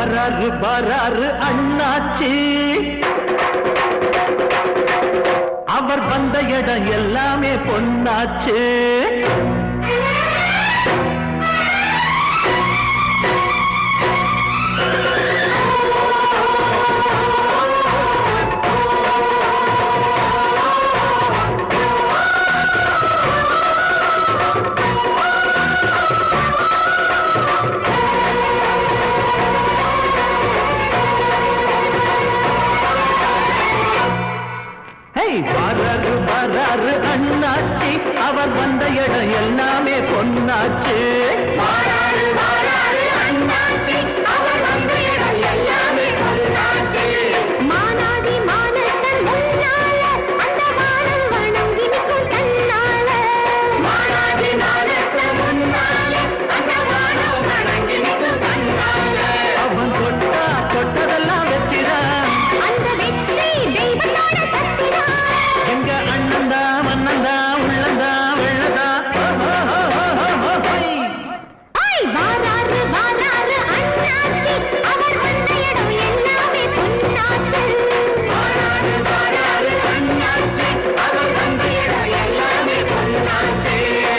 வராரு வராரு அண்ணாச்சி அவர் வந்த இடம் எல்லாமே பொன்னாச்சு ஹேய், வராரு வராரு அண்ணாச்சி அவர் வந்த இடம் எல்லாமே பொன்னாச்சு மானாதி மானத்தன் முன்னால அந்த வானம் வணங்கி நிற்கும் தன்னால மானாதி மானத்தன் முன்னால அந்த வானம் வணங்கி நிற்கும் தன்னால அவன் தொட்டா தொட்டதெல்லாம் வெற்றிதான் அந்த வெற்றி தெய்வத்தோட சக்திதான் எங்க அண்ணன்தா மன்னன்தா உள்ளந்தா வெள்ளதா ஐ வாராரு வாராரு அண்ணாச்சி அவர் வந்த இடம் எல்லாமே பொன்னாச்சு வாராரு வாராரு அண்ணாச்சி அவர் வந்த இடம் எல்லாமே பொன்னாச்சு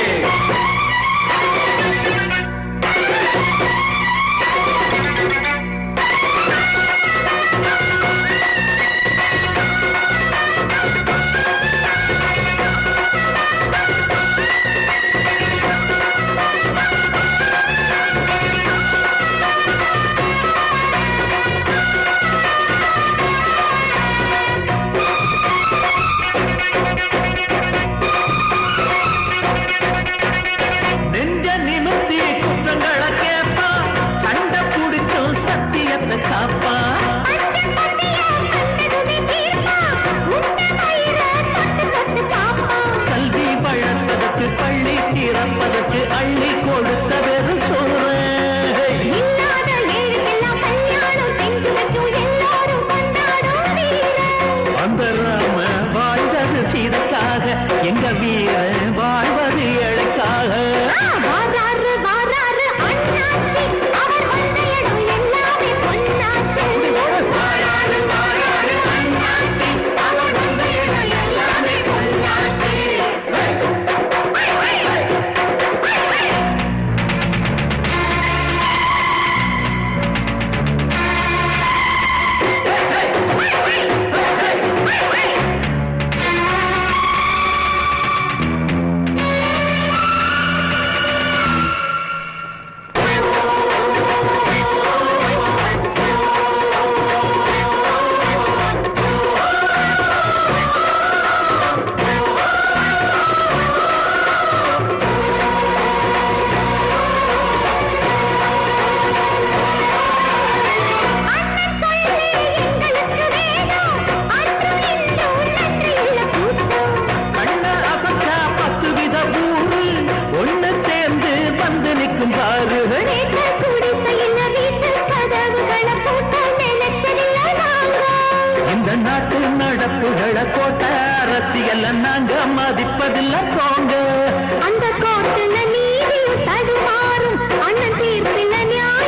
நெஞ்ச நிமித்தி குற்றங்களை கேப்பா சண்டை புடிச்சும் சத்தியத்தை காப்பா அந்த பந்திய கண்டதுமே தீர்ப்பா உண்ட மயிர தொட்டு தொட்டு காப்பா கல்வி வளர்ப்பதற்கு பள்ளி திறப்பதற்கு அள்ளி கொடுத்த வெறும் சோறு இல்லாத ஏழுக்கெல்லாம் கல்யாணம் செஞ்சு வைக்கும் எல்லாரும் கொண்டாடும் வீரன் அந்த ராம வாழ்வது சீதக்காக எங்க வீர வாழ்வது ஏழைக்காக ஆ, வாராரு வாராரு அண்ணாச்சி அவர் வந்த இடம் எல்லாமே பொன்னாச்சு வாராரு வாராரு அண்ணாச்சி அவர் வந்த இடம் எல்லாமே பொன்னாச்சு அண்ணன் சொல்லி எங்களுக்கு வேணும் அன்றும் இன்றும் நன்றியுள்ள கூட்டம் கண்ண அசச்சா பத்து வித ஊரு ஒண்ணு சேர்ந்து வந்து நிற்கும் பாரு நேற்று குடிசையில் வீட்டு கதவுகளை பூட்ட நினைச்சதில்லை நாங்க இந்த நாட்டு நடப்புகளை கோட்ட அரசியல் நாங்க மதிப்பதில்லை போங்க அந்த கோர்ட்டுல நீதியும் தடுமாறும் அண்ணன் தீர்ப்பில நியாயம்